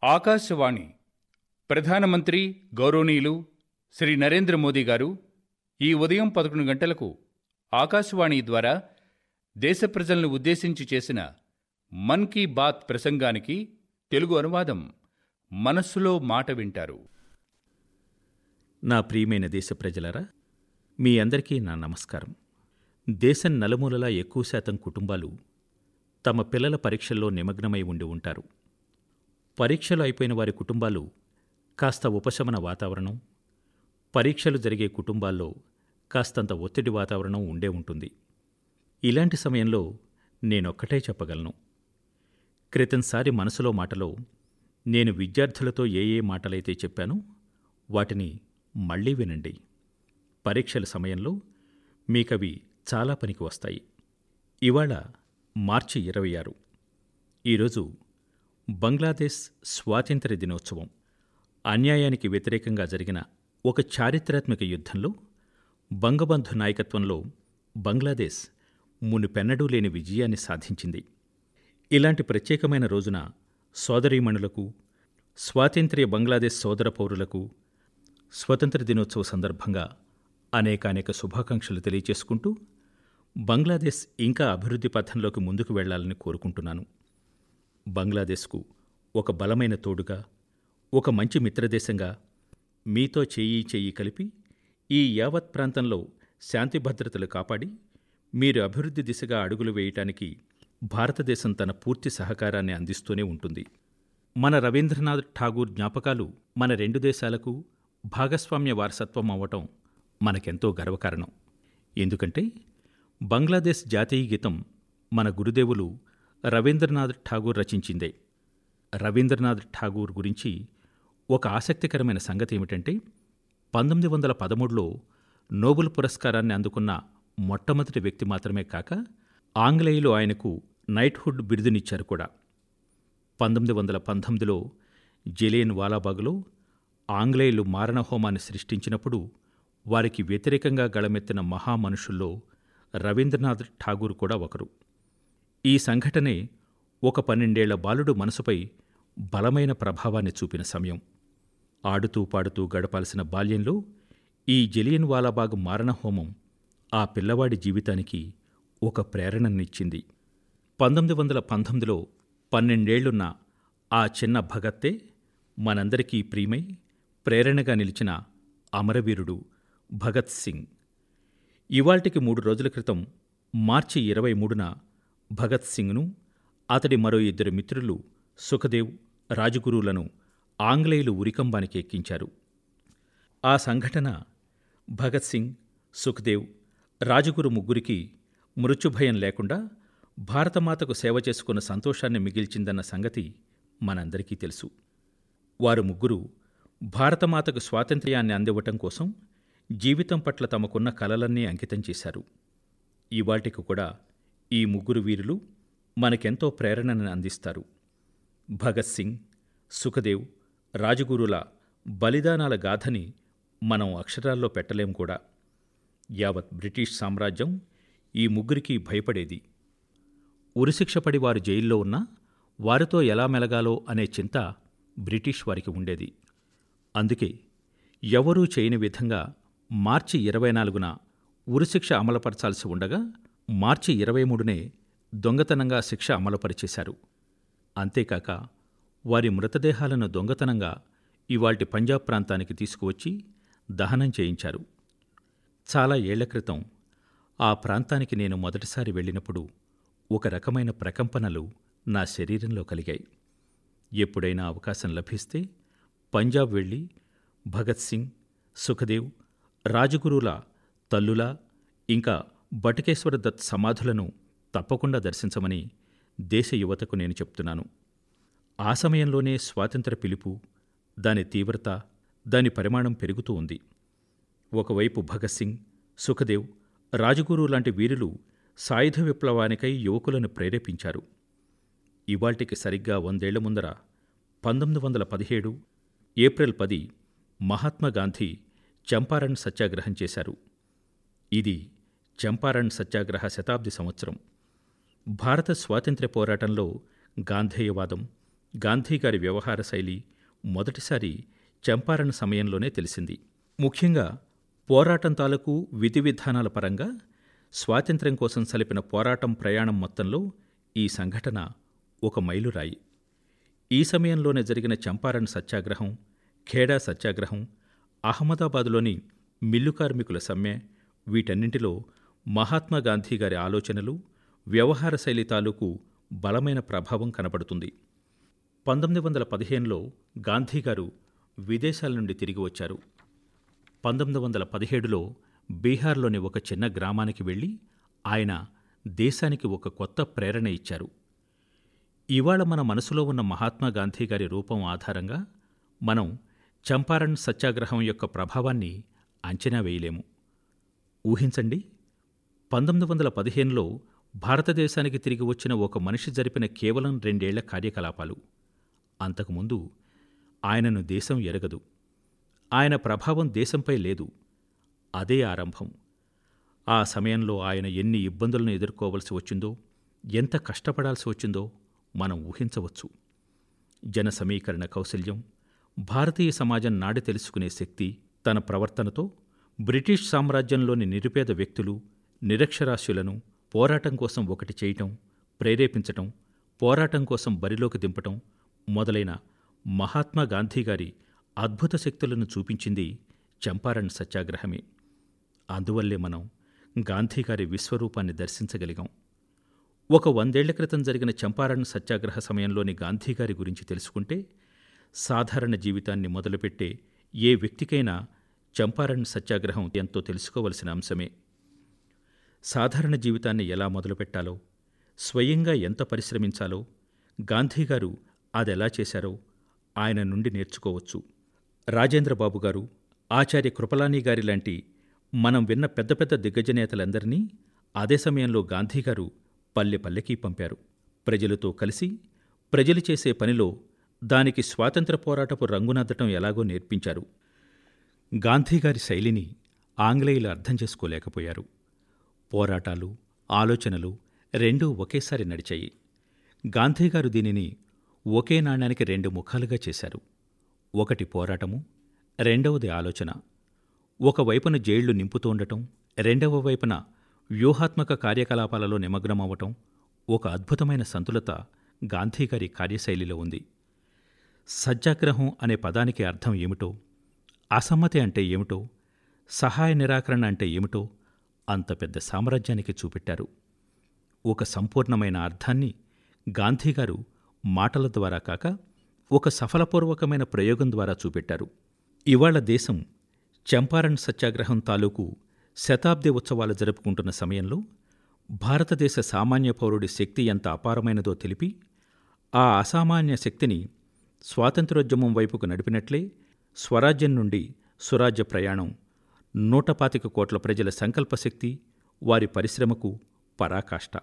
ఆకాశవాణి ప్రధానమంత్రి గౌరవనీయులు శ్రీ నరేంద్ర మోదీ గారు ఈ ఉదయం పదకొండు గంటలకు ఆకాశవాణి ద్వారా దేశ ప్రజలను ఉద్దేశించి చేసిన మన్ కీ బాత్ ప్రసంగానికి తెలుగు అనువాదం మనస్సులో మాట వింటారు నా ప్రియమైన దేశ ప్రజలారా మీ అందరికీ నా నమస్కారం దేశం నలుమూలలా ఎక్కువ శాతం కుటుంబాలు తమ పిల్లల పరీక్షల్లో నిమగ్నమై ఉండి ఉంటారు పరీక్షలు అయిపోయిన వారి కుటుంబాలు కాస్త ఉపశమన వాతావరణం పరీక్షలు జరిగే కుటుంబాల్లో కాస్తంత ఒత్తిడి వాతావరణం ఉండే ఉంటుంది ఇలాంటి సమయంలో నేనొక్కటే చెప్పగలను క్రితంసారి మనసులో మాటలో నేను విద్యార్థులతో ఏ ఏ మాటలైతే చెప్పానో వాటిని మళ్ళీ వినండి పరీక్షల సమయంలో మీకవి చాలా పనికి వస్తాయి ఇవాళ మార్చి ఇరవై ఆరు ఈరోజు బంగ్లాదేశ్ స్వాతంత్ర్య దినోత్సవం అన్యాయానికి వ్యతిరేకంగా జరిగిన ఒక చారిత్రాత్మక యుద్ధంలో బంగబంధు నాయకత్వంలో బంగ్లాదేశ్ మునుపెన్నడూ లేని విజయాన్ని సాధించింది ఇలాంటి ప్రత్యేకమైన రోజున సోదరీమణులకు స్వాతంత్ర్య బంగ్లాదేశ్ సోదర పౌరులకు స్వతంత్ర దినోత్సవ సందర్భంగా అనేకానేక శుభాకాంక్షలు తెలియచేసుకుంటూ బంగ్లాదేశ్ ఇంకా అభివృద్ధి పథంలోకి ముందుకు వెళ్లాలని కోరుకుంటున్నాను బంగ్లాదేశ్కు ఒక బలమైన తోడుగా ఒక మంచి మిత్రదేశంగా మీతో చెయ్యి చెయ్యి కలిపి ఈ యావత్ ప్రాంతంలో శాంతి భద్రతలు కాపాడి మీరు అభివృద్ధి దిశగా అడుగులు వేయటానికి భారతదేశం తన పూర్తి సహకారాన్ని అందిస్తూనే ఉంటుంది మన రవీంద్రనాథ్ ఠాగూర్ జ్ఞాపకాలు మన రెండు దేశాలకు భాగస్వామ్య వారసత్వం అవ్వటం మనకెంతో గర్వకారణం ఎందుకంటే బంగ్లాదేశ్ జాతీయ గీతం మన గురుదేవులు రవీంద్రనాథ్ ఠాగూర్ రచించిందే రవీంద్రనాథ్ ఠాగూర్ గురించి ఒక ఆసక్తికరమైన సంగతి ఏమిటంటే పంతొమ్మిది వందల పదమూడులో నోబెల్ పురస్కారాన్ని అందుకున్న మొట్టమొదటి వ్యక్తి మాత్రమే కాక ఆంగ్లేయులు ఆయనకు నైట్హుడ్ బిరుదునిచ్చారు కూడా పంతొమ్మిది వందల పంతొమ్మిదిలో జలియన్ వాలాబాగ్లో ఆంగ్లేయులు మారణహోమాన్ని సృష్టించినప్పుడు వారికి వ్యతిరేకంగా గళమెత్తిన మహామనుషుల్లో రవీంద్రనాథ్ ఠాగూర్ కూడా ఒకరు ఈ సంఘటనే ఒక పన్నెండేళ్ల బాలుడు మనసుపై బలమైన ప్రభావాన్ని చూపిన సమయం ఆడుతూ పాడుతూ గడపాల్సిన బాల్యంలో ఈ జలియన్ వాలాబాగ్ మారణహోమం ఆ పిల్లవాడి జీవితానికి ఒక ప్రేరణనిచ్చింది పంతొమ్మిది వందల పంతొమ్మిదిలో పన్నెండేళ్లున్న ఆ చిన్న భగత్తే మనందరికీ ప్రియమై ప్రేరణగా నిలిచిన అమరవీరుడు భగత్ సింగ్ ఇవాల్టికి మూడు రోజుల క్రితం మార్చి ఇరవై మూడున భగత్ సింగ్ను అతడి మరో ఇద్దరు మిత్రులు సుఖదేవ్ రాజగురులను ఆంగ్లేయులు ఉరికంబానికి ఎక్కించారు ఆ సంఘటన భగత్ సింగ్ సుఖ్దేవ్ రాజగురు ముగ్గురికి మృత్యుభయం లేకుండా భారతమాతకు సేవ చేసుకున్న సంతోషాన్ని మిగిల్చిందన్న సంగతి మనందరికీ తెలుసు వారు ముగ్గురు భారతమాతకు స్వాతంత్ర్యాన్ని అందివ్వటం కోసం జీవితం పట్ల తమకున్న కలలన్నీ అంకితం చేశారు ఇవాటికి కూడా ఈ ముగ్గురు వీరులు మనకెంతో ప్రేరణను అందిస్తారు భగత్ సింగ్ సుఖదేవ్ రాజగురుల బలిదానాల గాథని మనం అక్షరాల్లో పెట్టలేం కూడా యావత్ బ్రిటిష్ సామ్రాజ్యం ఈ ముగ్గురికి భయపడేది ఉరిశిక్షపడి వారు జైల్లో ఉన్నా వారితో ఎలా మెలగాలో అనే చింత బ్రిటిష్ వారికి ఉండేది అందుకే ఎవరూ చేయని విధంగా మార్చి ఇరవై నాలుగున ఉరిశిక్ష అమలుపరచాల్సి ఉండగా మార్చి ఇరవై మూడునే దొంగతనంగా శిక్ష అమలుపరిచేశారు అంతేకాక వారి మృతదేహాలను దొంగతనంగా ఇవాల్టి పంజాబ్ ప్రాంతానికి తీసుకువచ్చి దహనం చేయించారు చాలా ఏళ్ల క్రితం ఆ ప్రాంతానికి నేను మొదటిసారి వెళ్ళినప్పుడు ఒక రకమైన ప్రకంపనలు నా శరీరంలో కలిగాయి ఎప్పుడైనా అవకాశం లభిస్తే పంజాబ్ వెళ్ళి భగత్ సింగ్ సుఖదేవ్ రాజగురుల తల్లులా ఇంకా బటుకేశ్వర దత్ సమాధులను తప్పకుండా దర్శించమని దేశ యువతకు నేను చెప్తున్నాను ఆ సమయంలోనే స్వాతంత్ర పిలుపు దాని తీవ్రత దాని పరిమాణం పెరుగుతూ ఉంది ఒకవైపు భగత్ సింగ్ సుఖదేవ్ రాజగురు లాంటి వీరులు సాయుధ విప్లవానికై యువకులను ప్రేరేపించారు ఇవాల్టికి సరిగ్గా వందేళ్ల ముందర పంతొమ్మిది వందల పదిహేడు ఏప్రిల్ పది మహాత్మాగాంధీ చంపారణ్ సత్యాగ్రహం చేశారు ఇది చంపారణ్ సత్యాగ్రహ శతాబ్ది సంవత్సరం భారత స్వాతంత్ర్య పోరాటంలో గాంధేయవాదం గాంధీగారి వ్యవహార శైలి మొదటిసారి చంపారణ సమయంలోనే తెలిసింది ముఖ్యంగా పోరాటం తాలూకు విధి విధానాల పరంగా స్వాతంత్ర్యం కోసం సలిపిన పోరాటం ప్రయాణం మొత్తంలో ఈ సంఘటన ఒక మైలురాయి ఈ సమయంలోనే జరిగిన చంపారన్ సత్యాగ్రహం ఖేడా సత్యాగ్రహం అహ్మదాబాదులోని మిల్లు కార్మికుల సమ్మె వీటన్నింటిలో మహాత్మా గాంధీ గారి ఆలోచనలు వ్యవహార శైలి తాలూకు బలమైన ప్రభావం కనబడుతుంది పంతొమ్మిది వందల పదిహేనులో గాంధీగారు విదేశాల నుండి తిరిగి వచ్చారు పంతొమ్మిది వందల పదిహేడులో బీహార్లోని ఒక చిన్న గ్రామానికి వెళ్ళి ఆయన దేశానికి ఒక కొత్త ప్రేరణ ఇచ్చారు ఇవాళ మన మనసులో ఉన్న మహాత్మా గాంధీ గారి రూపం ఆధారంగా మనం చంపారణ్ సత్యాగ్రహం యొక్క ప్రభావాన్ని అంచనా వేయలేము ఊహించండి పంతొమ్మిది వందల పదిహేనులో భారతదేశానికి తిరిగి వచ్చిన ఒక మనిషి జరిపిన కేవలం రెండేళ్ల కార్యకలాపాలు అంతకుముందు ఆయనను దేశం ఎరగదు ఆయన ప్రభావం దేశంపై లేదు అదే ఆరంభం ఆ సమయంలో ఆయన ఎన్ని ఇబ్బందులను ఎదుర్కోవలసి వచ్చిందో ఎంత కష్టపడాల్సి వచ్చిందో మనం ఊహించవచ్చు జన సమీకరణ కౌశల్యం భారతీయ సమాజం నాడి తెలుసుకునే శక్తి తన ప్రవర్తనతో బ్రిటిష్ సామ్రాజ్యంలోని నిరుపేద వ్యక్తులు నిరక్షరాస్యులను పోరాటం కోసం ఒకటి చేయటం ప్రేరేపించటం పోరాటం కోసం బరిలోకి దింపటం మొదలైన మహాత్మా గాంధీ గారి అద్భుత శక్తులను చూపించింది చంపారణ్ సత్యాగ్రహమే అందువల్లే మనం గాంధీ గారి విశ్వరూపాన్ని దర్శించగలిగాం ఒక వందేళ్ల క్రితం జరిగిన చంపారణ్ సత్యాగ్రహ సమయంలోని గాంధీ గారి గురించి తెలుసుకుంటే సాధారణ జీవితాన్ని మొదలుపెట్టే ఏ వ్యక్తికైనా చంపారణ్ సత్యాగ్రహం ఎంతో తెలుసుకోవలసిన అంశమే సాధారణ జీవితాన్ని ఎలా మొదలుపెట్టాలో స్వయంగా ఎంత పరిశ్రమించాలో గాంధీగారు అదెలా చేశారో ఆయన నుండి నేర్చుకోవచ్చు రాజేంద్రబాబు గారు ఆచార్య కృపలాని గారి లాంటి మనం విన్న పెద్ద పెద్ద దిగ్గజ నేతలందరినీ అదే సమయంలో గాంధీగారు పల్లె పల్లెకి పంపారు ప్రజలతో కలిసి ప్రజలు చేసే పనిలో దానికి స్వాతంత్ర పోరాటపు రంగునద్దటం ఎలాగో నేర్పించారు గాంధీగారి శైలిని ఆంగ్లేయులు అర్థం చేసుకోలేకపోయారు పోరాటాలు ఆలోచనలు రెండూ ఒకేసారి నడిచాయి గాంధీగారు దీనిని ఒకే నాణ్యానికి రెండు ముఖాలుగా చేశారు ఒకటి పోరాటము రెండవది ఆలోచన ఒకవైపున జైళ్లు నింపుతూ ఉండటం రెండవ వైపున వ్యూహాత్మక కార్యకలాపాలలో నిమగ్నమవ్వటం ఒక అద్భుతమైన సంతులత గాంధీగారి కార్యశైలిలో ఉంది సత్యాగ్రహం అనే పదానికి అర్థం ఏమిటో అసమ్మతి అంటే ఏమిటో సహాయ నిరాకరణ అంటే ఏమిటో అంత పెద్ద సామ్రాజ్యానికి చూపెట్టారు ఒక సంపూర్ణమైన అర్థాన్ని గాంధీగారు మాటల ద్వారా కాక ఒక సఫలపూర్వకమైన ప్రయోగం ద్వారా చూపెట్టారు ఇవాళ దేశం చంపారణ్ సత్యాగ్రహం తాలూకు శతాబ్ది ఉత్సవాలు జరుపుకుంటున్న సమయంలో భారతదేశ సామాన్య పౌరుడి శక్తి ఎంత అపారమైనదో తెలిపి ఆ అసామాన్య శక్తిని స్వాతంత్రోద్యమం వైపుకు నడిపినట్లే స్వరాజ్యం నుండి సురాజ్య ప్రయాణం నూట పాతిక కోట్ల ప్రజల సంకల్పశక్తి వారి పరిశ్రమకు పరాకాష్ట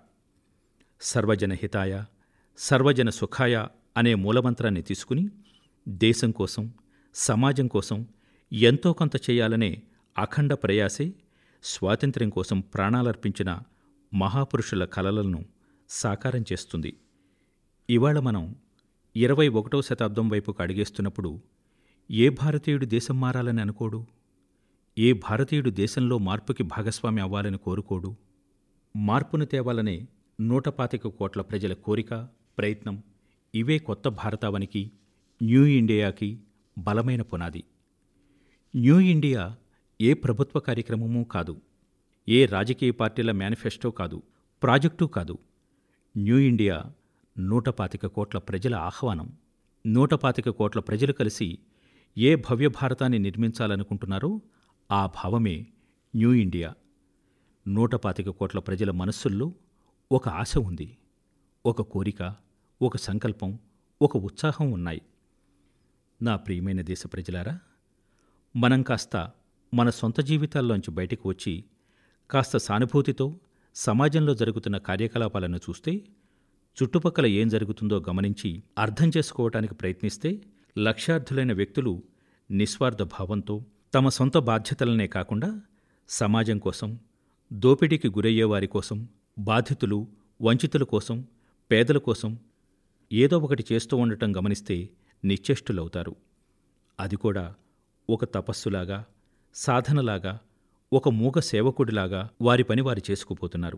సర్వజన హితాయ సర్వజన సుఖాయ అనే మూలమంత్రాన్ని తీసుకుని దేశం కోసం సమాజం కోసం ఎంతో కొంత చేయాలనే అఖండ ప్రయాసే స్వాతంత్ర్యం కోసం ప్రాణాలర్పించిన మహాపురుషుల కలలను సాకారం చేస్తుంది ఇవాళ మనం ఇరవై ఒకటో శతాబ్దం వైపుకు అడిగేస్తున్నప్పుడు ఏ భారతీయుడు దేశం మారాలని అనుకోడు ఏ భారతీయుడు దేశంలో మార్పుకి భాగస్వామి అవ్వాలని కోరుకోడు మార్పును తేవాలనే నూట పాతిక కోట్ల ప్రజల కోరిక ప్రయత్నం ఇవే కొత్త భారతావనికి న్యూ ఇండియాకి బలమైన పునాది న్యూ ఇండియా ఏ ప్రభుత్వ కార్యక్రమమూ కాదు ఏ రాజకీయ పార్టీల మేనిఫెస్టో కాదు ప్రాజెక్టు కాదు న్యూ ఇండియా నూట పాతిక కోట్ల ప్రజల ఆహ్వానం నూట పాతిక కోట్ల ప్రజలు కలిసి ఏ భవ్య భారతాన్ని నిర్మించాలనుకుంటున్నారో ఆ భావమే న్యూ ఇండియా నూట పాతిక కోట్ల ప్రజల మనస్సుల్లో ఒక ఆశ ఉంది ఒక కోరిక ఒక సంకల్పం ఒక ఉత్సాహం ఉన్నాయి నా ప్రియమైన దేశ ప్రజలారా మనం కాస్త మన సొంత జీవితాల్లోంచి బయటకు వచ్చి కాస్త సానుభూతితో సమాజంలో జరుగుతున్న కార్యకలాపాలను చూస్తే చుట్టుపక్కల ఏం జరుగుతుందో గమనించి అర్థం చేసుకోవటానికి ప్రయత్నిస్తే లక్ష్యార్థులైన వ్యక్తులు నిస్వార్థ భావంతో తమ సొంత బాధ్యతలనే కాకుండా సమాజం కోసం దోపిడీకి గురయ్యే వారి కోసం బాధితులు వంచితుల కోసం పేదల కోసం ఏదో ఒకటి చేస్తూ ఉండటం గమనిస్తే నిశ్చేష్టులవుతారు అది కూడా ఒక తపస్సులాగా సాధనలాగా ఒక మూగ సేవకుడిలాగా వారి పని వారు చేసుకుపోతున్నారు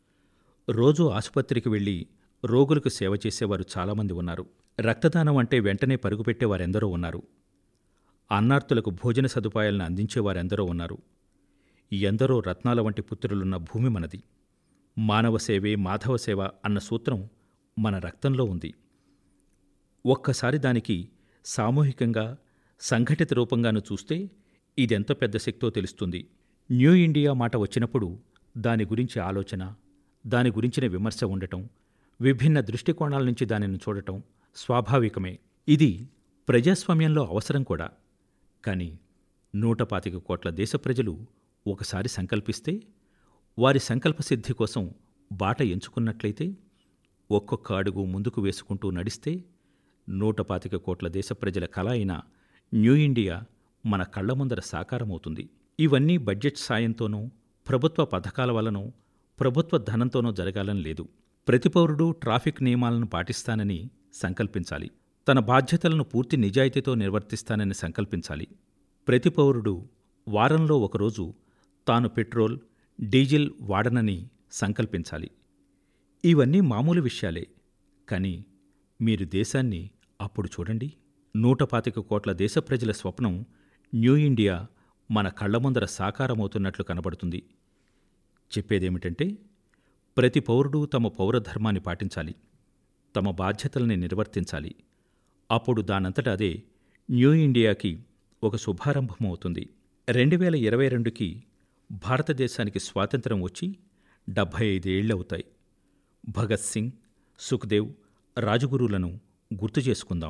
రోజూ ఆసుపత్రికి వెళ్ళి రోగులకు సేవ చేసేవారు చాలామంది ఉన్నారు రక్తదానం అంటే వెంటనే పరుగుపెట్టేవారెందరో ఉన్నారు అన్నార్తులకు భోజన సదుపాయాలను అందించేవారెందరో ఉన్నారు ఎందరో రత్నాల వంటి పుత్రులున్న భూమి మనది మానవ సేవే మాధవ సేవ అన్న సూత్రం మన రక్తంలో ఉంది ఒక్కసారి దానికి సామూహికంగా సంఘటిత రూపంగాను చూస్తే ఇదెంత పెద్ద శక్తో తెలుస్తుంది న్యూ ఇండియా మాట వచ్చినప్పుడు దాని గురించి ఆలోచన దాని గురించిన విమర్శ ఉండటం విభిన్న దృష్టికోణాల నుంచి దానిని చూడటం స్వాభావికమే ఇది ప్రజాస్వామ్యంలో అవసరం కూడా కానీ నూట పాతిక కోట్ల దేశ ప్రజలు ఒకసారి సంకల్పిస్తే వారి సంకల్ప సిద్ధి కోసం బాట ఎంచుకున్నట్లయితే ఒక్కొక్క అడుగు ముందుకు వేసుకుంటూ నడిస్తే నూట పాతిక కోట్ల దేశ ప్రజల కల అయిన న్యూ ఇండియా మన కళ్ల ముందర సాకారమవుతుంది ఇవన్నీ బడ్జెట్ సాయంతోనో ప్రభుత్వ పథకాల వలనో ప్రభుత్వ ధనంతోనో జరగాలని లేదు ప్రతి పౌరుడు ట్రాఫిక్ నియమాలను పాటిస్తానని సంకల్పించాలి తన బాధ్యతలను పూర్తి నిజాయితీతో నిర్వర్తిస్తానని సంకల్పించాలి ప్రతి పౌరుడు వారంలో ఒకరోజు తాను పెట్రోల్ డీజిల్ వాడనని సంకల్పించాలి ఇవన్నీ మామూలు విషయాలే కానీ మీరు దేశాన్ని అప్పుడు చూడండి నూట పాతిక కోట్ల దేశ ప్రజల స్వప్నం న్యూ ఇండియా మన కళ్ల ముందర సాకారమవుతున్నట్లు కనబడుతుంది చెప్పేదేమిటంటే ప్రతి పౌరుడు తమ పౌరధర్మాన్ని పాటించాలి తమ బాధ్యతల్ని నిర్వర్తించాలి అప్పుడు దానంతట అదే న్యూ ఇండియాకి ఒక శుభారంభం అవుతుంది రెండు వేల ఇరవై రెండుకి భారతదేశానికి స్వాతంత్రం వచ్చి డెబ్భై ఐదేళ్లవుతాయి భగత్ సింగ్ సుఖ్దేవ్ రాజగురులను గుర్తు చేసుకుందాం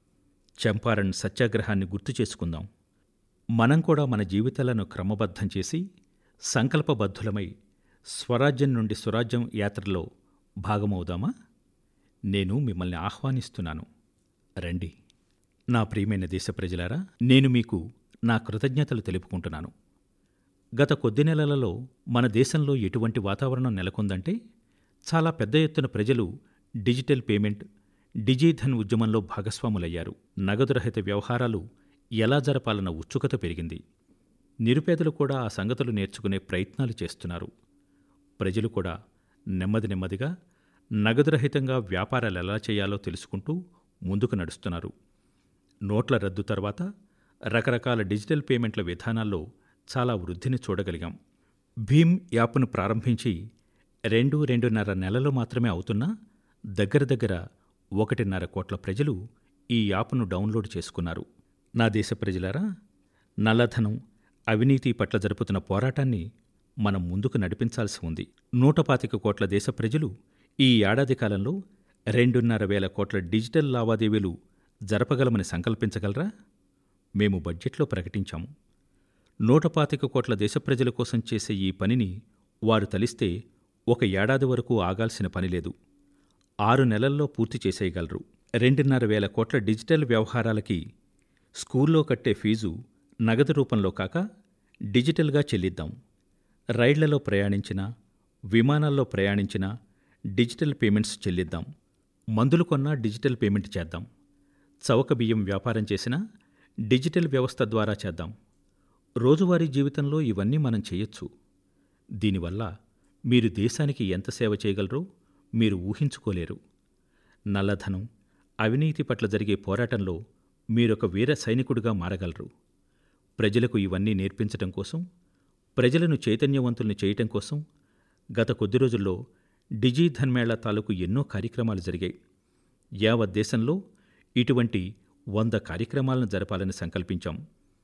చంపారణ్ సత్యాగ్రహాన్ని గుర్తు చేసుకుందాం మనం కూడా మన జీవితాలను క్రమబద్ధం చేసి సంకల్పబద్ధులమై స్వరాజ్యం నుండి సురాజ్యం యాత్రలో భాగమవుదామా నేను మిమ్మల్ని ఆహ్వానిస్తున్నాను రండి నా ప్రియమైన దేశ ప్రజలారా నేను మీకు నా కృతజ్ఞతలు తెలుపుకుంటున్నాను గత కొద్ది నెలలలో మన దేశంలో ఎటువంటి వాతావరణం నెలకొందంటే చాలా పెద్ద ఎత్తున ప్రజలు డిజిటల్ పేమెంట్ డిజిధన్ ఉద్యమంలో భాగస్వాములయ్యారు నగదురహిత వ్యవహారాలు ఎలా జరపాలన్న ఉత్సుకత పెరిగింది నిరుపేదలు కూడా ఆ సంగతులు నేర్చుకునే ప్రయత్నాలు చేస్తున్నారు ప్రజలు కూడా నెమ్మది నెమ్మదిగా నగదురహితంగా వ్యాపారాలు ఎలా చేయాలో తెలుసుకుంటూ ముందుకు నడుస్తున్నారు నోట్ల రద్దు తర్వాత రకరకాల డిజిటల్ పేమెంట్ల విధానాల్లో చాలా వృద్ధిని చూడగలిగాం భీమ్ యాప్ను ప్రారంభించి రెండు రెండున్నర నెలలు మాత్రమే అవుతున్నా దగ్గర దగ్గర ఒకటిన్నర కోట్ల ప్రజలు ఈ యాప్ను డౌన్లోడ్ చేసుకున్నారు నా దేశ ప్రజలారా నల్లధనం అవినీతి పట్ల జరుపుతున్న పోరాటాన్ని మనం ముందుకు నడిపించాల్సి ఉంది నూట పాతిక కోట్ల దేశ ప్రజలు ఈ ఏడాది కాలంలో రెండున్నర వేల కోట్ల డిజిటల్ లావాదేవీలు జరపగలమని సంకల్పించగలరా మేము బడ్జెట్లో ప్రకటించాము నూట పాతిక కోట్ల దేశ ప్రజల కోసం చేసే ఈ పనిని వారు తలిస్తే ఒక ఏడాది వరకు ఆగాల్సిన పని లేదు ఆరు నెలల్లో పూర్తి చేసేయగలరు రెండున్నర వేల కోట్ల డిజిటల్ వ్యవహారాలకి స్కూల్లో కట్టే ఫీజు నగదు రూపంలో కాక డిజిటల్గా చెల్లిద్దాం రైళ్లలో ప్రయాణించినా విమానాల్లో ప్రయాణించినా డిజిటల్ పేమెంట్స్ చెల్లిద్దాం మందులు కొన్నా డిజిటల్ పేమెంట్ చేద్దాం చవక బియ్యం వ్యాపారం చేసినా డిజిటల్ వ్యవస్థ ద్వారా చేద్దాం రోజువారీ జీవితంలో ఇవన్నీ మనం చేయొచ్చు దీనివల్ల మీరు దేశానికి ఎంత సేవ చేయగలరో మీరు ఊహించుకోలేరు నల్లధనం అవినీతి పట్ల జరిగే పోరాటంలో మీరొక వీర సైనికుడిగా మారగలరు ప్రజలకు ఇవన్నీ నేర్పించటం కోసం ప్రజలను చైతన్యవంతుల్ని చేయటం కోసం గత కొద్ది రోజుల్లో డిజీధన్ మేళా తాలూకు ఎన్నో కార్యక్రమాలు జరిగాయి యావత్ దేశంలో ఇటువంటి వంద కార్యక్రమాలను జరపాలని సంకల్పించాం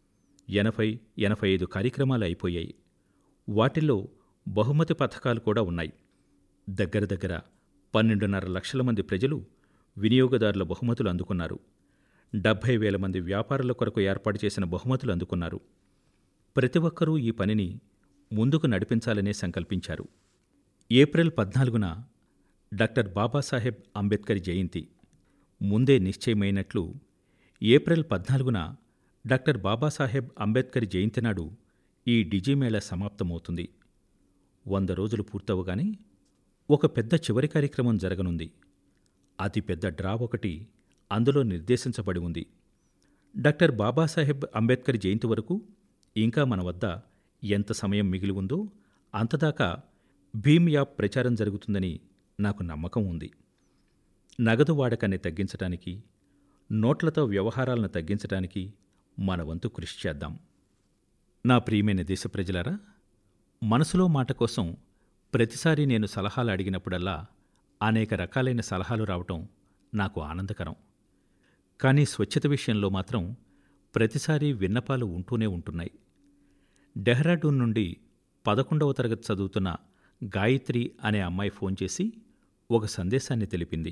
ఎనభై ఎనభై ఐదు కార్యక్రమాలు అయిపోయాయి వాటిల్లో బహుమతి పథకాలు కూడా ఉన్నాయి దగ్గర దగ్గర పన్నెండున్నర లక్షల మంది ప్రజలు వినియోగదారుల బహుమతులు అందుకున్నారు డెబ్భై వేల మంది వ్యాపారుల కొరకు ఏర్పాటు చేసిన బహుమతులు అందుకున్నారు ప్రతి ఒక్కరూ ఈ పనిని ముందుకు నడిపించాలనే సంకల్పించారు ఏప్రిల్ పద్నాలుగున డాక్టర్ బాబాసాహెబ్ అంబేద్కర్ జయంతి ముందే నిశ్చయమైనట్లు ఏప్రిల్ పద్నాలుగున డాక్టర్ బాబాసాహెబ్ అంబేద్కర్ జయంతి నాడు ఈ డిజిమేళా సమాప్తమవుతుంది వంద రోజులు పూర్తవగానే ఒక పెద్ద చివరి కార్యక్రమం జరగనుంది అతి పెద్ద డ్రా ఒకటి అందులో నిర్దేశించబడి ఉంది డాక్టర్ బాబాసాహెబ్ అంబేద్కర్ జయంతి వరకు ఇంకా మన వద్ద ఎంత సమయం మిగిలి ఉందో అంతదాకా భీమ్ యాప్ ప్రచారం జరుగుతుందని నాకు నమ్మకం ఉంది నగదు వాడకాన్ని తగ్గించడానికి నోట్లతో వ్యవహారాలను తగ్గించడానికి మన వంతు కృషి చేద్దాం నా ప్రియమైన దేశ ప్రజలారా మనసులో మాట కోసం ప్రతిసారి నేను సలహాలు అడిగినప్పుడల్లా అనేక రకాలైన సలహాలు రావటం నాకు ఆనందకరం కానీ స్వచ్ఛత విషయంలో మాత్రం ప్రతిసారి విన్నపాలు ఉంటూనే ఉంటున్నాయి డెహ్రాడూన్ నుండి పదకొండవ తరగతి చదువుతున్న గాయత్రి అనే అమ్మాయి ఫోన్ చేసి ఒక సందేశాన్ని తెలిపింది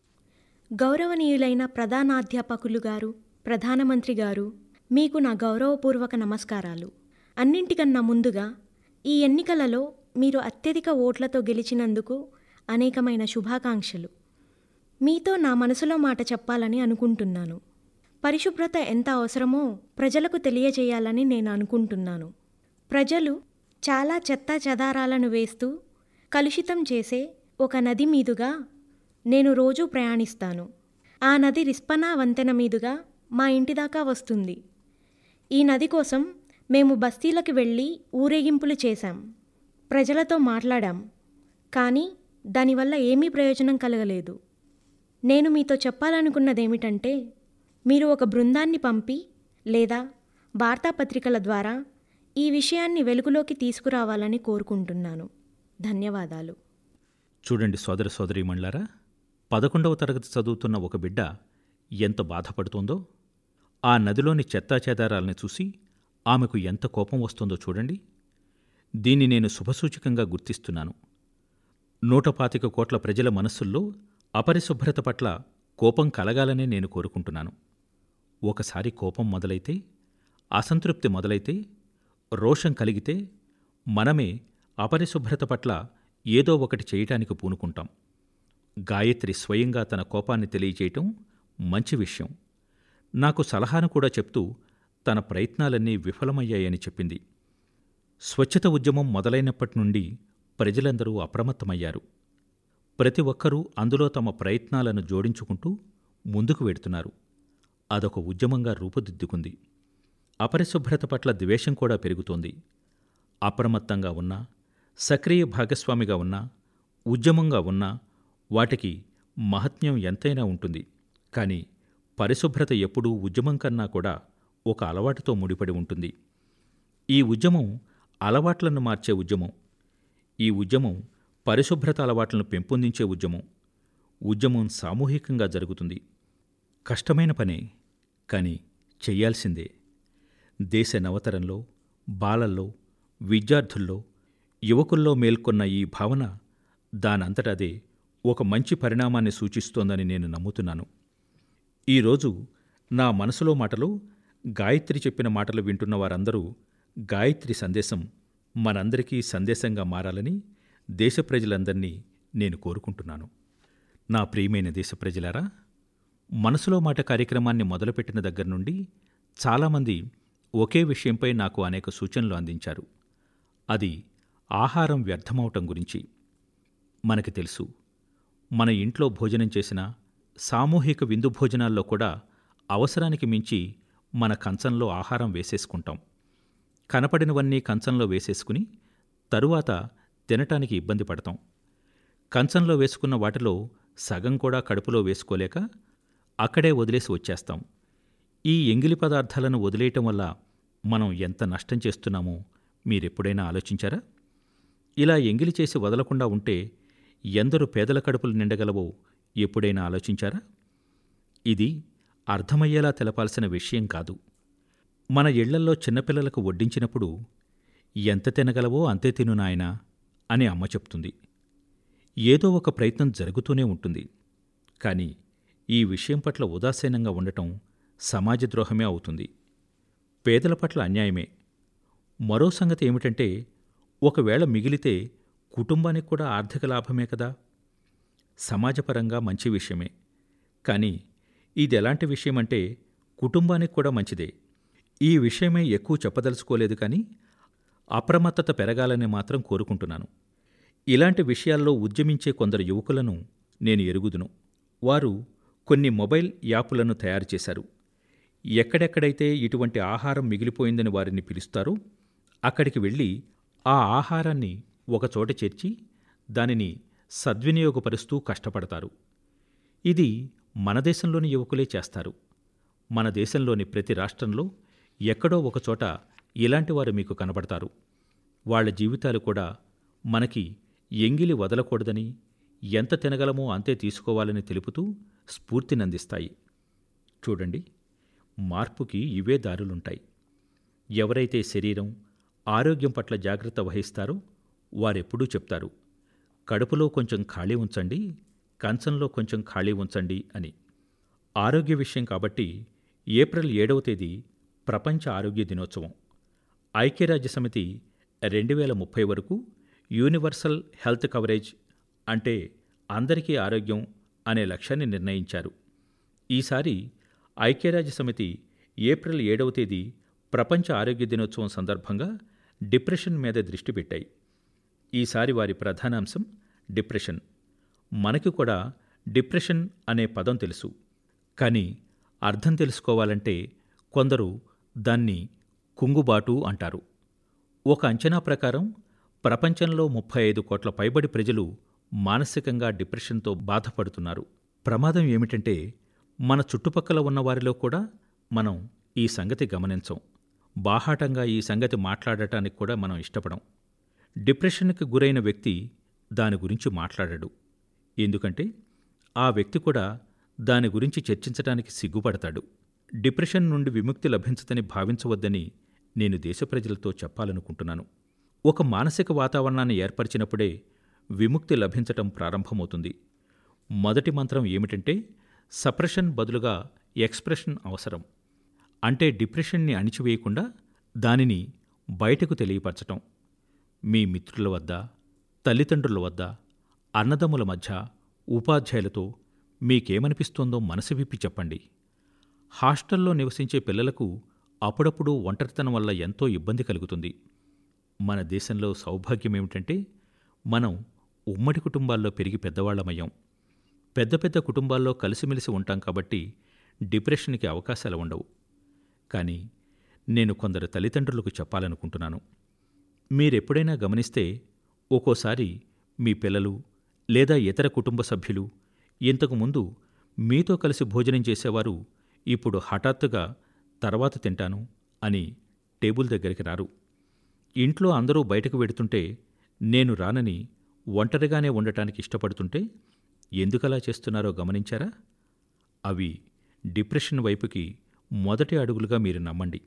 గౌరవనీయులైన ప్రధానాధ్యాపకులు గారు ప్రధానమంత్రి గారు మీకు నా గౌరవపూర్వక నమస్కారాలు అన్నింటికన్నా ముందుగా ఈ ఎన్నికలలో మీరు అత్యధిక ఓట్లతో గెలిచినందుకు అనేకమైన శుభాకాంక్షలు మీతో నా మనసులో మాట చెప్పాలని అనుకుంటున్నాను పరిశుభ్రత ఎంత అవసరమో ప్రజలకు తెలియజేయాలని నేను అనుకుంటున్నాను ప్రజలు చాలా చెత్త చెదారాలను వేస్తూ కలుషితం చేసే ఒక నది మీదుగా నేను రోజూ ప్రయాణిస్తాను ఆ నది రిస్పనా వంతెన మీదుగా మా ఇంటి దాకా వస్తుంది ఈ నది కోసం మేము బస్తీలకు వెళ్ళి ఊరేగింపులు చేశాం ప్రజలతో మాట్లాడాం కానీ దానివల్ల ఏమీ ప్రయోజనం కలగలేదు నేను మీతో చెప్పాలనుకున్నదేమిటంటే మీరు ఒక బృందాన్ని పంపి లేదా వార్తాపత్రికల ద్వారా ఈ విషయాన్ని వెలుగులోకి తీసుకురావాలని కోరుకుంటున్నాను ధన్యవాదాలు చూడండి సోదర సోదరీమణులారా పదకొండవ తరగతి చదువుతున్న ఒక బిడ్డ ఎంత బాధపడుతోందో ఆ నదిలోని చెత్తాచెదారాలని చూసి ఆమెకు ఎంత కోపం వస్తుందో చూడండి దీన్ని నేను శుభసూచకంగా గుర్తిస్తున్నాను నూట పాతిక కోట్ల ప్రజల మనస్సుల్లో అపరిశుభ్రత పట్ల కోపం కలగాలనే నేను కోరుకుంటున్నాను ఒకసారి కోపం మొదలైతే అసంతృప్తి మొదలైతే రోషం కలిగితే మనమే అపరిశుభ్రత పట్ల ఏదో ఒకటి చేయటానికి పూనుకుంటాం గాయత్రి స్వయంగా తన కోపాన్ని తెలియచేయటం మంచి విషయం నాకు సలహాను కూడా చెప్తూ తన ప్రయత్నాలన్నీ విఫలమయ్యాయని చెప్పింది స్వచ్ఛత ఉద్యమం మొదలైనప్పటి నుండి ప్రజలందరూ అప్రమత్తమయ్యారు ప్రతి ఒక్కరూ అందులో తమ ప్రయత్నాలను జోడించుకుంటూ ముందుకు వెడుతున్నారు అదొక ఉద్యమంగా రూపుదిద్దుకుంది అపరిశుభ్రత పట్ల ద్వేషం కూడా పెరుగుతోంది అప్రమత్తంగా ఉన్నా సక్రియ భాగస్వామిగా ఉన్నా ఉద్యమంగా ఉన్నా వాటికి మహత్యం ఎంతైనా ఉంటుంది కానీ పరిశుభ్రత ఎప్పుడూ ఉద్యమం కన్నా కూడా ఒక అలవాటుతో ముడిపడి ఉంటుంది ఈ ఉద్యమం అలవాట్లను మార్చే ఉద్యమం ఈ ఉద్యమం పరిశుభ్రత అలవాట్లను పెంపొందించే ఉద్యమం ఉద్యమం సామూహికంగా జరుగుతుంది కష్టమైన పనే కానీ చెయ్యాల్సిందే దేశ నవతరంలో బాలల్లో విద్యార్థుల్లో యువకుల్లో మేల్కొన్న ఈ భావన దానంతట అదే ఒక మంచి పరిణామాన్ని సూచిస్తోందని నేను నమ్ముతున్నాను ఈరోజు నా మనసులో మాటలు గాయత్రి చెప్పిన మాటలు వింటున్న వారందరూ గాయత్రి సందేశం మనందరికీ సందేశంగా మారాలని దేశ ప్రజలందరినీ నేను కోరుకుంటున్నాను నా ప్రియమైన దేశ ప్రజలారా మనసులో మాట కార్యక్రమాన్ని మొదలుపెట్టిన దగ్గర నుండి చాలామంది ఒకే విషయంపై నాకు అనేక సూచనలు అందించారు అది ఆహారం వ్యర్థమవటం గురించి మనకి తెలుసు మన ఇంట్లో భోజనం చేసిన సామూహిక విందు భోజనాల్లో కూడా అవసరానికి మించి మన కంచంలో ఆహారం వేసేసుకుంటాం కనపడినవన్నీ కంచంలో వేసేసుకుని తరువాత తినటానికి ఇబ్బంది పడతాం కంచంలో వేసుకున్న వాటిలో సగం కూడా కడుపులో వేసుకోలేక అక్కడే వదిలేసి వచ్చేస్తాం ఈ ఎంగిలి పదార్థాలను వదిలేయటం వల్ల మనం ఎంత నష్టం చేస్తున్నామో మీరెప్పుడైనా ఆలోచించారా ఇలా ఎంగిలి చేసి వదలకుండా ఉంటే ఎందరు పేదల కడుపులు నిండగలవో ఎప్పుడైనా ఆలోచించారా ఇది అర్థమయ్యేలా తెలపాల్సిన విషయం కాదు మన ఇళ్లల్లో చిన్నపిల్లలకు వడ్డించినప్పుడు ఎంత తినగలవో అంతే తిను నాయనా అని అమ్మ చెప్తుంది ఏదో ఒక ప్రయత్నం జరుగుతూనే ఉంటుంది కానీ ఈ విషయం పట్ల ఉదాసీనంగా ఉండటం సమాజ ద్రోహమే అవుతుంది పేదల పట్ల అన్యాయమే మరో సంగతి ఏమిటంటే ఒకవేళ మిగిలితే కుటుంబానికి కూడా ఆర్థిక లాభమే కదా సమాజపరంగా మంచి విషయమే కానీ ఇది ఎలాంటి విషయమంటే కుటుంబానికి కూడా మంచిదే ఈ విషయమే ఎక్కువ చెప్పదలుచుకోలేదు కానీ అప్రమత్తత పెరగాలని మాత్రం కోరుకుంటున్నాను ఇలాంటి విషయాల్లో ఉద్యమించే కొందరు యువకులను నేను ఎరుగుదును వారు కొన్ని మొబైల్ యాపులను తయారు చేశారు ఎక్కడెక్కడైతే ఇటువంటి ఆహారం మిగిలిపోయిందని వారిని పిలుస్తారో అక్కడికి వెళ్ళి ఆ ఆహారాన్ని ఒకచోట చేర్చి దానిని సద్వినియోగపరుస్తూ కష్టపడతారు ఇది మన దేశంలోని యువకులే చేస్తారు మన దేశంలోని ప్రతి రాష్ట్రంలో ఎక్కడో ఒకచోట ఇలాంటి వారు మీకు కనబడతారు వాళ్ళ జీవితాలు కూడా మనకి ఎంగిలి వదలకూడదని ఎంత తినగలమో అంతే తీసుకోవాలని తెలుపుతూ స్ఫూర్తినందిస్తాయి చూడండి మార్పుకి ఇవే దారులుంటాయి ఎవరైతే శరీరం ఆరోగ్యం పట్ల జాగ్రత్త వహిస్తారో వారెప్పుడూ చెప్తారు కడుపులో కొంచెం ఖాళీ ఉంచండి కంచంలో కొంచెం ఖాళీ ఉంచండి అని ఆరోగ్య విషయం కాబట్టి ఏప్రిల్ ఏడవ తేదీ ప్రపంచ ఆరోగ్య దినోత్సవం ఐక్యరాజ్య సమితి రెండు వేల ముప్పై వరకు యూనివర్సల్ హెల్త్ కవరేజ్ అంటే అందరికీ ఆరోగ్యం అనే లక్ష్యాన్ని నిర్ణయించారు ఈసారి ఐక్యరాజ్య సమితి ఏప్రిల్ ఏడవ తేదీ ప్రపంచ ఆరోగ్య దినోత్సవం సందర్భంగా డిప్రెషన్ మీద దృష్టి పెట్టాయి ఈసారి వారి ప్రధానాంశం డిప్రెషన్ మనకి కూడా డిప్రెషన్ అనే పదం తెలుసు కానీ అర్థం తెలుసుకోవాలంటే కొందరు దాన్ని కుంగుబాటు అంటారు ఒక అంచనా ప్రకారం ప్రపంచంలో ముప్పై ఐదు కోట్ల పైబడి ప్రజలు మానసికంగా డిప్రెషన్తో బాధపడుతున్నారు ప్రమాదం ఏమిటంటే మన చుట్టుపక్కల ఉన్న వారిలో కూడా మనం ఈ సంగతి గమనించం బాహాటంగా ఈ సంగతి మాట్లాడటానికి కూడా మనం ఇష్టపడం డిప్రెషన్కి గురైన వ్యక్తి దాని గురించి మాట్లాడడు ఎందుకంటే ఆ వ్యక్తి కూడా దాని గురించి చర్చించడానికి సిగ్గుపడతాడు డిప్రెషన్ నుండి విముక్తి లభించదని భావించవద్దని నేను దేశ ప్రజలతో చెప్పాలనుకుంటున్నాను ఒక మానసిక వాతావరణాన్ని ఏర్పరిచినప్పుడే విముక్తి లభించటం ప్రారంభమవుతుంది మొదటి మంత్రం ఏమిటంటే సప్రెషన్ బదులుగా ఎక్స్ప్రెషన్ అవసరం అంటే డిప్రెషన్ని అణిచివేయకుండా దానిని బయటకు తెలియపరచటం మీ మిత్రుల వద్ద తల్లిదండ్రుల వద్ద అన్నదమ్ముల మధ్య ఉపాధ్యాయులతో మీకేమనిపిస్తోందో మనసు విప్పి చెప్పండి హాస్టల్లో నివసించే పిల్లలకు అప్పుడప్పుడు ఒంటరితనం వల్ల ఎంతో ఇబ్బంది కలుగుతుంది మన దేశంలో సౌభాగ్యం ఏమిటంటే మనం ఉమ్మడి కుటుంబాల్లో పెరిగి పెద్దవాళ్లమయ్యాం పెద్ద పెద్ద కుటుంబాల్లో కలిసిమెలిసి ఉంటాం కాబట్టి డిప్రెషన్కి అవకాశాలు ఉండవు కానీ నేను కొందరు తల్లిదండ్రులకు చెప్పాలనుకుంటున్నాను మీరెప్పుడైనా గమనిస్తే ఒక్కోసారి మీ పిల్లలు లేదా ఇతర కుటుంబ సభ్యులు ఇంతకుముందు మీతో కలిసి భోజనం చేసేవారు ఇప్పుడు హఠాత్తుగా తర్వాత తింటాను అని టేబుల్ దగ్గరికి రారు ఇంట్లో అందరూ బయటకు వెడుతుంటే నేను రానని ఒంటరిగానే ఉండటానికి ఇష్టపడుతుంటే ఎందుకలా చేస్తున్నారో గమనించారా అవి డిప్రెషన్ వైపుకి మొదటి అడుగులుగా మీరు నమ్మండి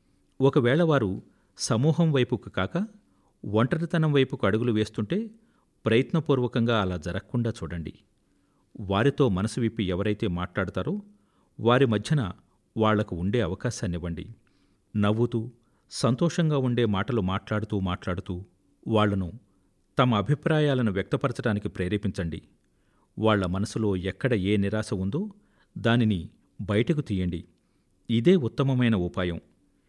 ఒకవేళ వారు సమూహం వైపుకు కాక ఒంటరితనం వైపుకు అడుగులు వేస్తుంటే ప్రయత్నపూర్వకంగా అలా జరగకుండా చూడండి వారితో మనసు విప్పి ఎవరైతే మాట్లాడతారో వారి మధ్యన వాళ్లకు ఉండే అవకాశాన్నివ్వండి నవ్వుతూ సంతోషంగా ఉండే మాటలు మాట్లాడుతూ మాట్లాడుతూ వాళ్లను తమ అభిప్రాయాలను వ్యక్తపరచడానికి ప్రేరేపించండి వాళ్ల మనసులో ఎక్కడ ఏ నిరాశ ఉందో దానిని బయటకు తీయండి ఇదే ఉత్తమమైన ఉపాయం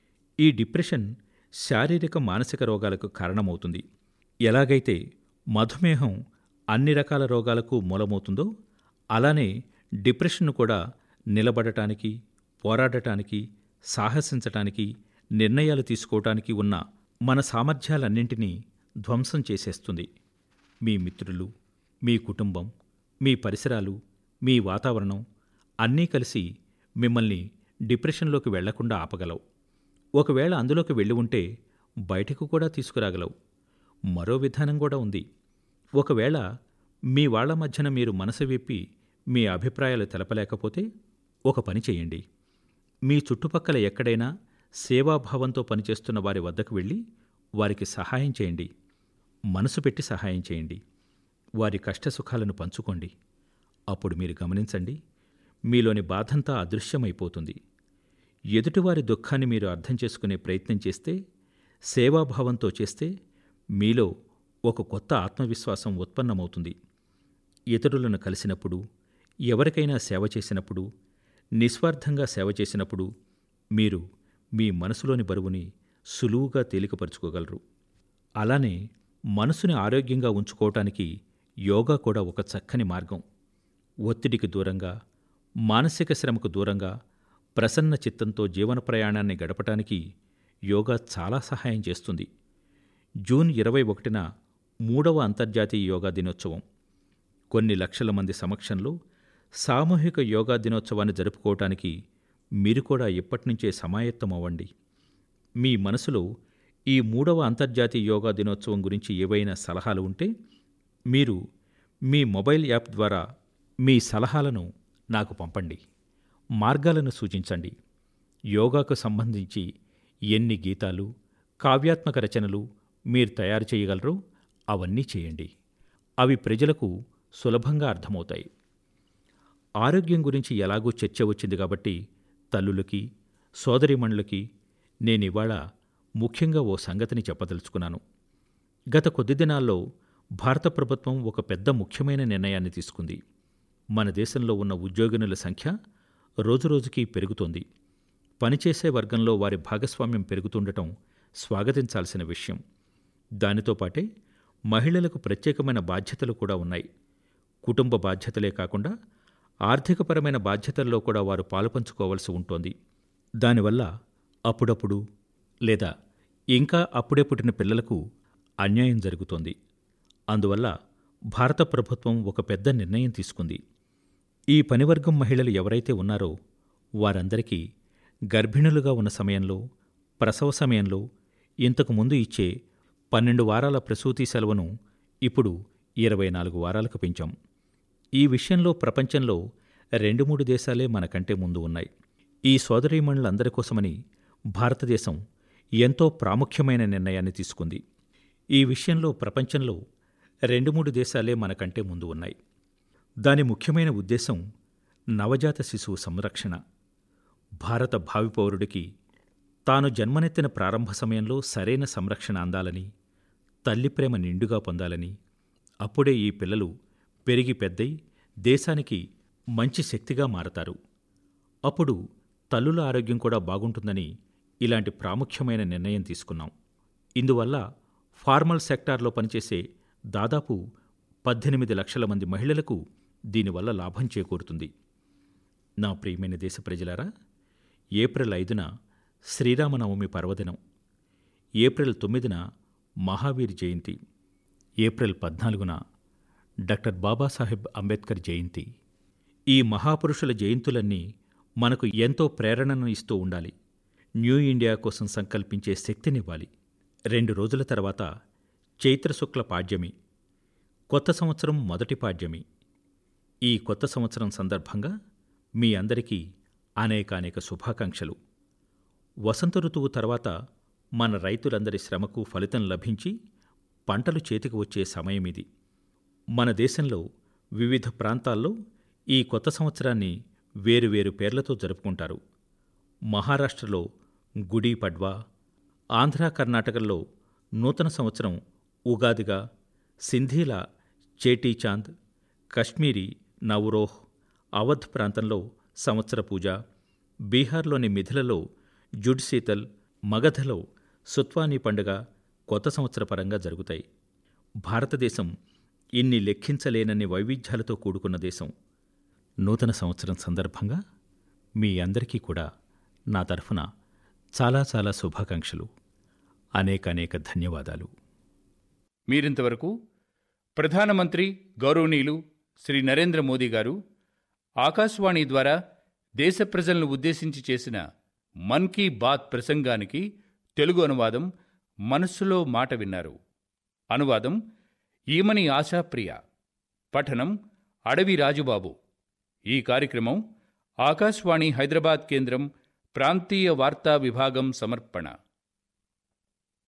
ఈ డిప్రెషన్ శారీరక మానసిక రోగాలకు కారణమవుతుంది ఎలాగైతే మధుమేహం అన్ని రకాల రోగాలకు మూలమవుతుందో అలానే డిప్రెషన్ కూడా నిలబడటానికి పోరాడటానికి సాహసించటానికి నిర్ణయాలు తీసుకోవటానికి ఉన్న మన సామర్థ్యాలన్నింటినీ ధ్వంసం చేసేస్తుంది మీ మిత్రులు మీ కుటుంబం మీ పరిసరాలు మీ వాతావరణం అన్నీ కలిసి మిమ్మల్ని డిప్రెషన్లోకి వెళ్లకుండా ఆపగలవు ఒకవేళ అందులోకి వెళ్ళి ఉంటే బయటకు కూడా తీసుకురాగలవు మరో విధానం కూడా ఉంది ఒకవేళ మీ వాళ్ళ మధ్యన మీరు మనసు విప్పి మీ అభిప్రాయాలు తెలపలేకపోతే ఒక పని చేయండి మీ చుట్టుపక్కల ఎక్కడైనా సేవాభావంతో పనిచేస్తున్న వారి వద్దకు వెళ్ళి వారికి సహాయం చేయండి మనసు పెట్టి సహాయం చేయండి వారి కష్టసుఖాలను పంచుకోండి అప్పుడు మీరు గమనించండి మీలోని బాధంతా అదృశ్యమైపోతుంది ఎదుటివారి దుఃఖాన్ని మీరు అర్థం చేసుకునే ప్రయత్నం చేస్తే సేవాభావంతో చేస్తే మీలో ఒక కొత్త ఆత్మవిశ్వాసం ఉత్పన్నమవుతుంది ఇతరులను కలిసినప్పుడు ఎవరికైనా సేవ చేసినప్పుడు నిస్వార్థంగా సేవ చేసినప్పుడు మీరు మీ మనసులోని బరువుని సులువుగా తేలికపరుచుకోగలరు అలానే మనసుని ఆరోగ్యంగా ఉంచుకోవటానికి యోగా కూడా ఒక చక్కని మార్గం ఒత్తిడికి దూరంగా మానసిక శ్రమకు దూరంగా ప్రసన్న చిత్తంతో జీవన ప్రయాణాన్ని గడపటానికి యోగా చాలా సహాయం చేస్తుంది జూన్ ఇరవై ఒకటిన మూడవ అంతర్జాతీయ యోగా దినోత్సవం కొన్ని లక్షల మంది సమక్షంలో సామూహిక యోగా దినోత్సవాన్ని జరుపుకోవటానికి మీరు కూడా ఇప్పటినుంచే సమాయత్తం అవ్వండి మీ మనసులో ఈ మూడవ అంతర్జాతీయ యోగా దినోత్సవం గురించి ఏవైనా సలహాలు ఉంటే మీరు మీ మొబైల్ యాప్ ద్వారా మీ సలహాలను నాకు పంపండి మార్గాలను సూచించండి యోగాకు సంబంధించి ఎన్ని గీతాలు కావ్యాత్మక రచనలు మీరు తయారు చేయగలరో అవన్నీ చేయండి అవి ప్రజలకు సులభంగా అర్థమవుతాయి ఆరోగ్యం గురించి ఎలాగూ చర్చ వచ్చింది కాబట్టి తల్లులకి సోదరీమణులకి నేనివాళ ముఖ్యంగా ఓ సంగతిని చెప్పదలుచుకున్నాను గత కొద్ది దినాల్లో భారత ప్రభుత్వం ఒక పెద్ద ముఖ్యమైన నిర్ణయాన్ని తీసుకుంది మన దేశంలో ఉన్న ఉద్యోగినుల సంఖ్య రోజురోజుకీ పెరుగుతోంది పనిచేసే వర్గంలో వారి భాగస్వామ్యం పెరుగుతుండటం స్వాగతించాల్సిన విషయం దానితో పాటే మహిళలకు ప్రత్యేకమైన బాధ్యతలు కూడా ఉన్నాయి కుటుంబ బాధ్యతలే కాకుండా ఆర్థికపరమైన బాధ్యతల్లో కూడా వారు పాలుపంచుకోవలసి ఉంటోంది దానివల్ల అప్పుడప్పుడు లేదా ఇంకా అప్పుడే పుట్టిన పిల్లలకు అన్యాయం జరుగుతోంది అందువల్ల భారత ప్రభుత్వం ఒక పెద్ద నిర్ణయం తీసుకుంది ఈ పనివర్గం మహిళలు ఎవరైతే ఉన్నారో వారందరికీ గర్భిణులుగా ఉన్న సమయంలో ప్రసవ సమయంలో ఇంతకు ముందు ఇచ్చే పన్నెండు వారాల ప్రసూతి సెలవును ఇప్పుడు ఇరవై నాలుగు వారాలకు పెంచాం ఈ విషయంలో ప్రపంచంలో రెండు మూడు దేశాలే మనకంటే ముందు ఉన్నాయి ఈ సోదరీమణులందరి కోసమని భారతదేశం ఎంతో ప్రాముఖ్యమైన నిర్ణయాన్ని తీసుకుంది ఈ విషయంలో ప్రపంచంలో రెండు మూడు దేశాలే మనకంటే ముందు ఉన్నాయి దాని ముఖ్యమైన ఉద్దేశం నవజాత శిశువు సంరక్షణ భారత భావి పౌరుడికి తాను జన్మనెత్తిన ప్రారంభ సమయంలో సరైన సంరక్షణ అందాలని తల్లి ప్రేమ నిండుగా పొందాలని అప్పుడే ఈ పిల్లలు పెరిగి పెద్దై దేశానికి మంచి శక్తిగా మారతారు అప్పుడు తల్లుల ఆరోగ్యం కూడా బాగుంటుందని ఇలాంటి ప్రాముఖ్యమైన నిర్ణయం తీసుకున్నాం ఇందువల్ల ఫార్మల్ సెక్టార్లో పనిచేసే దాదాపు పద్దెనిమిది లక్షల మంది మహిళలకు దీనివల్ల లాభం చేకూరుతుంది నా ప్రియమైన దేశ ప్రజలారా ఏప్రిల్ ఐదున శ్రీరామనవమి పర్వదినం ఏప్రిల్ తొమ్మిదిన మహావీర్ జయంతి ఏప్రిల్ పద్నాలుగున డాక్టర్ బాబాసాహెబ్ అంబేద్కర్ జయంతి ఈ మహాపురుషుల జయంతులన్నీ మనకు ఎంతో ప్రేరణను ఇస్తూ ఉండాలి న్యూ ఇండియా కోసం సంకల్పించే శక్తినివ్వాలి రెండు రోజుల తర్వాత చైత్రశుక్ల పాడ్యమి కొత్త సంవత్సరం మొదటి పాడ్యమి ఈ కొత్త సంవత్సరం సందర్భంగా మీ అందరికీ అనేకానేక శుభాకాంక్షలు వసంత ఋతువు తర్వాత మన రైతులందరి శ్రమకు ఫలితం లభించి పంటలు చేతికి వచ్చే సమయం ఇది మన దేశంలో వివిధ ప్రాంతాల్లో ఈ కొత్త సంవత్సరాన్ని వేరువేరు పేర్లతో జరుపుకుంటారు మహారాష్ట్రలో గుడీ పడ్వా ఆంధ్ర కర్ణాటకల్లో నూతన సంవత్సరం ఉగాదిగా సింధీల చేటీచాంద్ కశ్మీరీ నవరోహ్ అవధ్ ప్రాంతంలో సంవత్సర పూజ బీహార్లోని మిథిలలో జుడ్ శీతల్ మగధలో సుత్వానీ పండుగ కొత్త సంవత్సర పరంగా జరుగుతాయి భారతదేశం ఇన్ని లెక్కించలేనన్ని వైవిధ్యాలతో కూడుకున్న దేశం నూతన సంవత్సరం సందర్భంగా మీ అందరికీ కూడా నా తరఫున చాలా చాలా శుభాకాంక్షలు అనేక అనేక ధన్యవాదాలు మీరింతవరకు ప్రధానమంత్రి గౌరవనీయులు శ్రీ నరేంద్ర మోదీ గారు ఆకాశవాణి ద్వారా దేశ ప్రజలను ఉద్దేశించి చేసిన మన్ కీ బాత్ ప్రసంగానికి తెలుగు అనువాదం మనస్సులో మాట విన్నారు అనువాదం ఈమని ఆశాప్రియ పఠనం అడవి రాజుబాబు ఈ కార్యక్రమం ఆకాశవాణి హైదరాబాద్ కేంద్రం ప్రాంతీయ వార్తా విభాగం సమర్పణ